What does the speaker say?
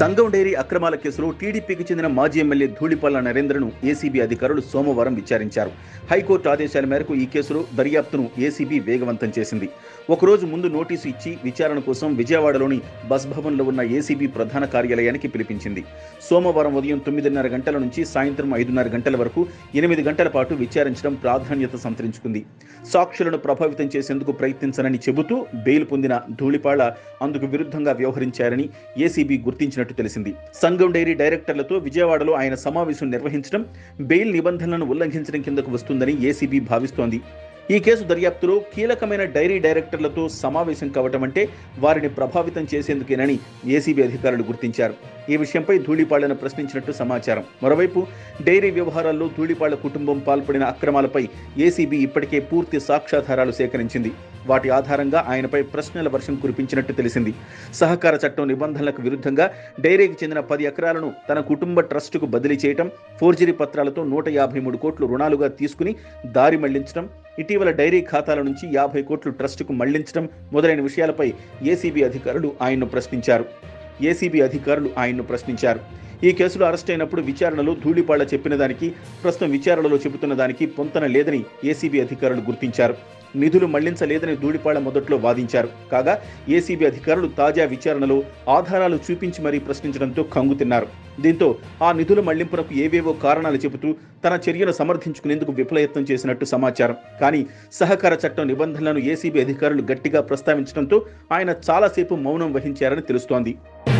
సంఘం డైరీ అక్రమాల కేసులో టీడీపీకి చెందిన మాజీ ఎమ్మెల్యే ధూళిపల్ల నరేంద్రను ఏసీబీ అధికారులు సోమవారం విచారించారు హైకోర్టు ఆదేశాల మేరకు ఈ కేసులో దర్యాప్తును ఏసీబీ వేగవంతం చేసింది ఒకరోజు ముందు నోటీసు ఇచ్చి విచారణ కోసం విజయవాడలోని బస్ భవన్లో ఉన్న ఏసీబీ ప్రధాన కార్యాలయానికి పిలిపించింది సోమవారం ఉదయం తొమ్మిదిన్నర గంటల నుంచి సాయంత్రం ఐదున్నర గంటల వరకు ఎనిమిది గంటల పాటు విచారించడం ప్రాధాన్యత సంతరించుకుంది సాక్షులను ప్రభావితం చేసేందుకు ప్రయత్నించనని చెబుతూ బెయిల్ పొందిన ధూళిపాళ అందుకు విరుద్ధంగా వ్యవహరించారని ఏసీబీ గుర్తించినట్టు తెలిసింది సంఘం డైరీ డైరెక్టర్లతో విజయవాడలో ఆయన సమావేశం నిర్వహించడం బెయిల్ నిబంధనలను ఉల్లంఘించడం కిందకు వస్తుందని ఏసీబీ భావిస్తోంది ఈ కేసు దర్యాప్తులో కీలకమైన డైరీ డైరెక్టర్లతో సమావేశం కావటం అంటే వారిని ప్రభావితం చేసేందుకేనని ఏసీబీ అధికారులు గుర్తించారు ఈ విషయంపై ధూళిపాళ్లను ప్రశ్నించినట్టు సమాచారం మరోవైపు డైరీ వ్యవహారాల్లో ధూళిపాళ్ల కుటుంబం పాల్పడిన అక్రమాలపై ఏసీబీ ఇప్పటికే పూర్తి సాక్ష్యాధారాలు సేకరించింది వాటి ఆధారంగా ఆయనపై ప్రశ్నల వర్షం కురిపించినట్టు తెలిసింది సహకార చట్టం నిబంధనలకు విరుద్ధంగా డైరీకి చెందిన పది ఎకరాలను తన కుటుంబ ట్రస్టుకు బదిలీ చేయటం ఫోర్జరీ పత్రాలతో నూట యాభై మూడు కోట్లు రుణాలుగా తీసుకుని దారి మళ్లించడం ఇటీవల డైరీ ఖాతాల నుంచి యాభై కోట్లు ట్రస్టుకు మళ్లించడం మొదలైన విషయాలపై ఏసీబీ అధికారులు ఆయన్ను ప్రశ్నించారు ఏసీబీ అధికారులు ఆయన్ను ప్రశ్నించారు ఈ కేసులో అరెస్ట్ అయినప్పుడు విచారణలో ధూళిపాళ్ల చెప్పిన దానికి ప్రస్తుతం విచారణలో చెబుతున్న దానికి పొంతన లేదని ఏసీబీ అధికారులు గుర్తించారు నిధులు మళ్లించలేదని ధూళిపాళ్ల మొదట్లో వాదించారు కాగా ఏసీబీ అధికారులు తాజా విచారణలో ఆధారాలు చూపించి మరీ ప్రశ్నించడంతో కంగు తిన్నారు దీంతో ఆ నిధుల మళ్లింపునకు ఏవేవో కారణాలు చెబుతూ తన చర్యను సమర్థించుకునేందుకు విఫలయత్నం చేసినట్టు సమాచారం కానీ సహకార చట్టం నిబంధనలను ఏసీబీ అధికారులు గట్టిగా ప్రస్తావించడంతో ఆయన చాలాసేపు మౌనం వహించారని తెలుస్తోంది